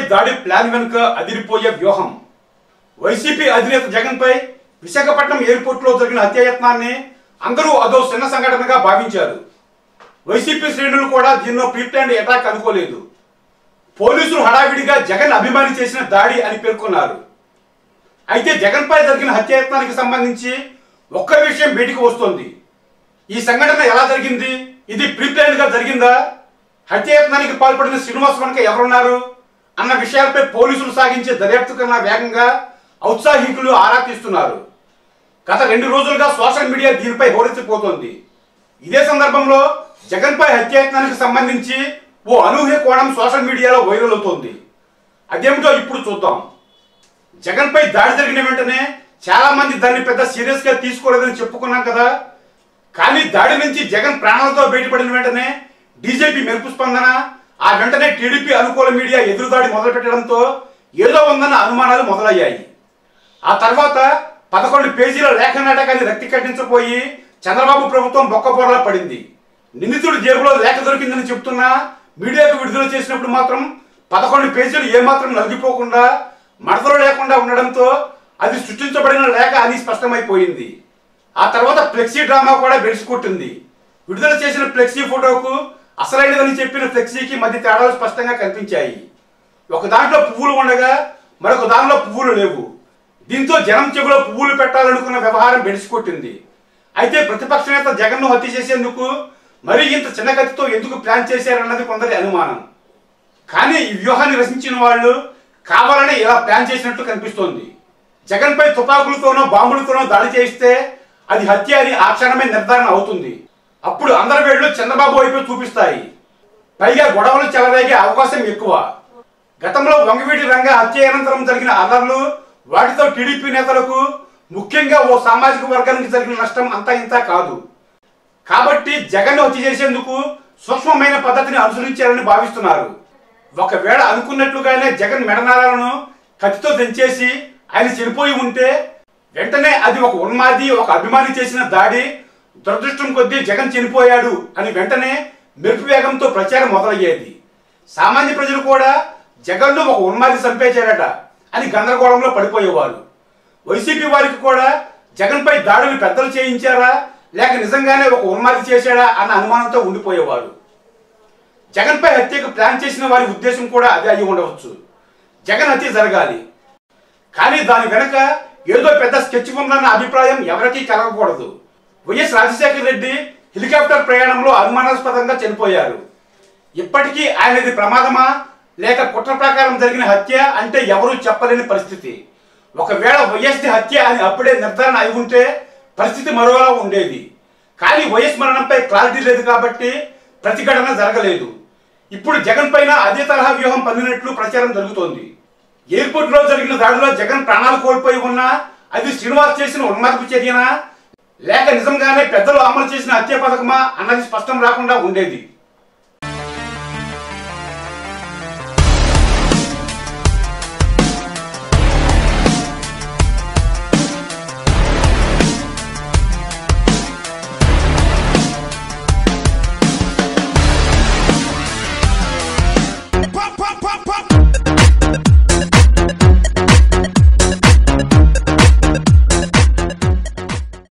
దాడి ప్లాన్ వెనుక అదిరిపోయే వ్యూహం వైసీపీ అధినేత జగన్ పై విశాఖపట్నం ఎయిర్పోర్ట్ లో జరిగిన హత్యాయత్నాన్ని అందరూ అదో చిన్న సంఘటనగా భావించారు వైసీపీ శ్రేణులు కూడా దీనిలో ప్రీప్లాండ్ అటాక్ అనుకోలేదు పోలీసులు హడావిడిగా జగన్ అభిమాని చేసిన దాడి అని పేర్కొన్నారు అయితే జగన్ పై జరిగిన హత్యాయత్నానికి సంబంధించి ఒక్క విషయం బయటికి వస్తోంది ఈ సంఘటన ఎలా జరిగింది ఇది ప్రీప్లాన్ గా జరిగిందా హత్యాయత్నానికి పాల్పడిన శ్రీనివాస్ వెనక ఎవరున్నారు అన్న విషయాలపై పోలీసులు సాగించే దర్యాప్తు కన్నా వేగంగా ఔత్సాహికులు ఆరా తీస్తున్నారు గత రెండు రోజులుగా సోషల్ మీడియా దీనిపై హోరెత్తిపోతోంది ఇదే సందర్భంలో జగన్ పై హత్యాయత్నానికి సంబంధించి ఓ అనూహ్య కోణం సోషల్ మీడియాలో వైరల్ అవుతోంది అదేమిటో ఇప్పుడు చూద్దాం జగన్ పై దాడి జరిగిన వెంటనే చాలా మంది దాన్ని పెద్ద సీరియస్ గా తీసుకోలేదని చెప్పుకున్నాం కదా కానీ దాడి నుంచి జగన్ ప్రాణాలతో బయటపడిన వెంటనే బీజేపీ మెరుపు స్పందన ఆ వెంటనే టీడీపీ అనుకూల మీడియా ఎదురుదాడి మొదలుపెట్టడంతో ఏదో ఉందన్న అనుమానాలు మొదలయ్యాయి ఆ తర్వాత పదకొండు పేజీల లేఖ నాటకాన్ని రక్తి కట్టించపోయి చంద్రబాబు ప్రభుత్వం బొక్కబోరలా పడింది నిందితుడి జేబులో లేఖ దొరికిందని చెప్తున్నా మీడియాకు విడుదల చేసినప్పుడు మాత్రం పదకొండు పేజీలు ఏమాత్రం నలిగిపోకుండా మడతలు లేకుండా ఉండడంతో అది సృష్టించబడిన లేఖ అని స్పష్టమైపోయింది ఆ తర్వాత ఫ్లెక్సీ డ్రామా కూడా బెడిసికొట్టింది విడుదల చేసిన ఫ్లెక్సీ ఫోటోకు అసలైనదని చెప్పిన ఫ్లెక్సీకి మధ్య తేడాలు స్పష్టంగా కనిపించాయి ఒక దాంట్లో పువ్వులు ఉండగా మరొక దానిలో పువ్వులు లేవు దీంతో జనం చెవిలో పువ్వులు పెట్టాలనుకున్న వ్యవహారం బెడిసికొట్టింది అయితే ప్రతిపక్ష నేత జగన్ను హత్య చేసేందుకు మరీ ఇంత చిన్న కత్తితో ఎందుకు ప్లాన్ చేశారన్నది కొందరి అనుమానం కానీ ఈ వ్యూహాన్ని రచించిన వాళ్ళు కావాలని ఇలా ప్లాన్ చేసినట్లు కనిపిస్తోంది జగన్ పై తుపాకులతోనో బాంబులతోనో దాడి చేయిస్తే అది హత్య అని ఆ క్షణమే నిర్ధారణ అవుతుంది అప్పుడు అందరి వేళ్లు చంద్రబాబు వైపు చూపిస్తాయి పైగా గొడవలు చెలరేగే అవకాశం ఎక్కువ గతంలో వంగవీటి రంగ హత్య అనంతరం జరిగిన అల్లర్లు వాటితో టీడీపీ నేతలకు ముఖ్యంగా ఓ సామాజిక వర్గానికి జరిగిన నష్టం అంతా ఇంత కాదు కాబట్టి జగన్ హత్య చేసేందుకు సూక్ష్మమైన పద్ధతిని అనుసరించారని భావిస్తున్నారు ఒకవేళ అనుకున్నట్లుగానే జగన్ మెడనాలను కత్తితో తెంచేసి ఆయన చనిపోయి ఉంటే వెంటనే అది ఒక ఉన్మాది ఒక అభిమాని చేసిన దాడి దురదృష్టం కొద్దీ జగన్ చనిపోయాడు అని వెంటనే మెరుపు వేగంతో ప్రచారం మొదలయ్యేది సామాన్య ప్రజలు కూడా జగన్ను ఒక ఉన్మాది చంపేశాడట అని గందరగోళంలో పడిపోయేవారు వైసీపీ వారికి కూడా జగన్పై దాడులు పెద్దలు చేయించారా లేక నిజంగానే ఒక ఉన్మాది చేశాడా అన్న అనుమానంతో ఉండిపోయేవారు జగన్పై హత్యకు ప్లాన్ చేసిన వారి ఉద్దేశం కూడా అదే అయి ఉండవచ్చు జగన్ హత్య జరగాలి కానీ దాని వెనక ఏదో పెద్ద స్కెచ్ ఉందన్న అభిప్రాయం ఎవరికీ కలగకూడదు వైఎస్ రాజశేఖర రెడ్డి హెలికాప్టర్ ప్రయాణంలో అనుమానాస్పదంగా చనిపోయారు ఇప్పటికీ ఆయనది ప్రమాదమా లేక కుట్ర ప్రకారం జరిగిన హత్య అంటే ఎవరూ చెప్పలేని పరిస్థితి ఒకవేళ వైఎస్ది హత్య అని అప్పుడే నిర్ధారణ అయి ఉంటే పరిస్థితి మరోలా ఉండేది కానీ వైఎస్ మరణంపై క్లారిటీ లేదు కాబట్టి ప్రతిఘటన జరగలేదు ఇప్పుడు జగన్ పైన అదే తరహా వ్యూహం పన్నినట్లు ప్రచారం జరుగుతోంది ఎయిర్పోర్ట్ లో జరిగిన దాడిలో జగన్ ప్రాణాలు కోల్పోయి ఉన్నా అది శ్రీనివాస్ చేసిన ఉన్మాదపు చర్యనా లేక నిజంగానే పెద్దలు అమలు చేసిన హత్య పథకమా అన్నది స్పష్టం రాకుండా ఉండేది